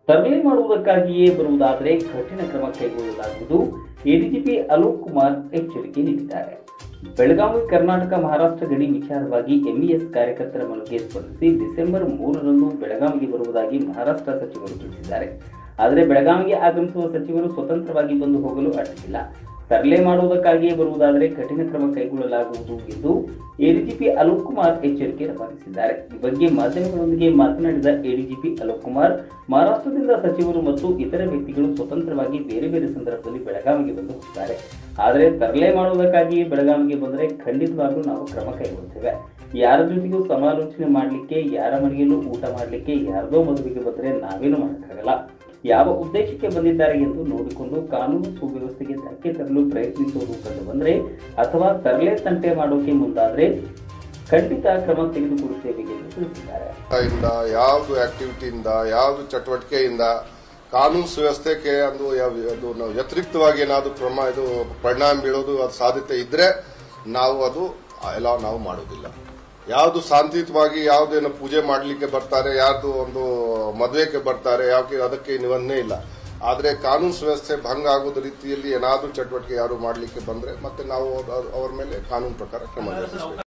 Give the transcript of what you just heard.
ತರಲೆ ಮಾಡುವುದಕ್ಕಾಗಿಯೇ ಬರುವುದಾದರೆ ಕಠಿಣ ಕ್ರಮ ಕೈಗೊಳ್ಳಲಾಗುವುದು ಎಡಿಜಿಪಿ ಅಲೋಕ್ ಕುಮಾರ್ ಎಚ್ಚರಿಕೆ ನೀಡಿದ್ದಾರೆ ಬೆಳಗಾವಿ ಕರ್ನಾಟಕ ಮಹಾರಾಷ್ಟ್ರ ಗಡಿ ವಿಚಾರವಾಗಿ ಎಂಇಎಸ್ ಕಾರ್ಯಕರ್ತರ ಮನವಿಗೆ ಸ್ಪಂದಿಸಿ ಡಿಸೆಂಬರ್ ಮೂರರಂದು ಬೆಳಗಾವಿಗೆ ಬರುವುದಾಗಿ ಮಹಾರಾಷ್ಟ್ರ ಸಚಿವರು ತಿಳಿಸಿದ್ದಾರೆ ಆದರೆ ಬೆಳಗಾವಿಗೆ ಆಗಮಿಸುವ ಸಚಿವರು ಸ್ವತಂತ್ರವಾಗಿ ಬಂದು ಹೋಗಲು ಅಡ್ಡಿಲ್ಲ ತರಲೆ ಮಾಡುವುದಕ್ಕಾಗಿಯೇ ಬರುವುದಾದರೆ ಕಠಿಣ ಕ್ರಮ ಕೈಗೊಳ್ಳಲಾಗುವುದು ಎಂದು ಎಡಿಜಿಪಿ ಅಲೋಕ್ ಕುಮಾರ್ ಎಚ್ಚರಿಕೆ ರವಾನಿಸಿದ್ದಾರೆ ಈ ಬಗ್ಗೆ ಮಾಧ್ಯಮಗಳೊಂದಿಗೆ ಮಾತನಾಡಿದ ಎಡಿಜಿಪಿ ಅಲೋಕ್ ಕುಮಾರ್ ಮಹಾರಾಷ್ಟ್ರದಿಂದ ಸಚಿವರು ಮತ್ತು ಇತರ ವ್ಯಕ್ತಿಗಳು ಸ್ವತಂತ್ರವಾಗಿ ಬೇರೆ ಬೇರೆ ಸಂದರ್ಭದಲ್ಲಿ ಬೆಳಗಾವಿಗೆ ಬಂದು ಹೋಗ್ತಾರೆ ಆದರೆ ತರಲೆ ಮಾಡುವುದಕ್ಕಾಗಿಯೇ ಬೆಳಗಾವಿಗೆ ಬಂದರೆ ಖಂಡಿತವಾಗ್ಲೂ ನಾವು ಕ್ರಮ ಕೈಗೊಳ್ಳುತ್ತೇವೆ ಯಾರ ಜೊತೆಗೂ ಸಮಾಲೋಚನೆ ಮಾಡಲಿಕ್ಕೆ ಯಾರ ಮನೆಯಲ್ಲೂ ಊಟ ಮಾಡಲಿಕ್ಕೆ ಯಾರದೋ ಮದುವೆಗೆ ಬಂದರೆ ನಾವೇನು ಮಾಡೋಕ್ಕಾಗಲ್ಲ ಯಾವ ಉದ್ದೇಶಕ್ಕೆ ಬಂದಿದ್ದಾರೆ ಎಂದು ನೋಡಿಕೊಂಡು ಕಾನೂನು ಸುವ್ಯವಸ್ಥೆಗೆ ಧಕ್ಕೆ ತರಲು ಪ್ರಯತ್ನಿಸುವುದು ಕಂಡು ಬಂದರೆ ಅಥವಾ ತರಲೆ ತಂಟೆ ಮಾಡೋಕೆ ಮುಂದಾದರೆ ಖಂಡಿತ ಕ್ರಮ ತೆಗೆದುಕೊಳ್ಳುತ್ತೇವೆ ಎಂದು ತಿಳಿಸಿದ್ದಾರೆ ಇಂದ ಯಾವುದು ಆಕ್ಟಿವಿಟಿಯಿಂದ ಯಾವುದು ಚಟುವಟಿಕೆಯಿಂದ ಕಾನೂನು ಸುವ್ಯವಸ್ಥೆಗೆ ಒಂದು ಯಾವ- ಅದು ನಾವು ವ್ಯತಿರಿಕ್ತವಾಗಿ ಏನಾದರೂ ಕ್ರಮ ಇದು ಪರಿಣಾಮ ಬೀಳೋದು ಅದು ಸಾಧ್ಯತೆ ಇದ್ರೆ ನಾವು ಅದು ಎಲ್ಲ ನಾವು ಮಾಡೋದಿಲ್ಲ ಯಾವುದು ಶಾಂತಿಯುತವಾಗಿ ಯಾವುದೇನು ಪೂಜೆ ಮಾಡಲಿಕ್ಕೆ ಬರ್ತಾರೆ ಯಾರ್ದು ಒಂದು ಮದುವೆಗೆ ಬರ್ತಾರೆ ಯಾಕೆ ಅದಕ್ಕೆ ನಿಬಂಧನೆ ಇಲ್ಲ ಆದರೆ ಕಾನೂನು ಸುವ್ಯವಸ್ಥೆ ಭಂಗ ಆಗೋದ ರೀತಿಯಲ್ಲಿ ಏನಾದರೂ ಚಟುವಟಿಕೆ ಯಾರು ಮಾಡಲಿಕ್ಕೆ ಬಂದ್ರೆ ಮತ್ತೆ ನಾವು ಅವ್ರ ಅವ್ರ ಮೇಲೆ ಕಾನೂನು ಪ್ರಕಾರ ಕ್ರಮ ಜರುಗಿಸಬೇಕು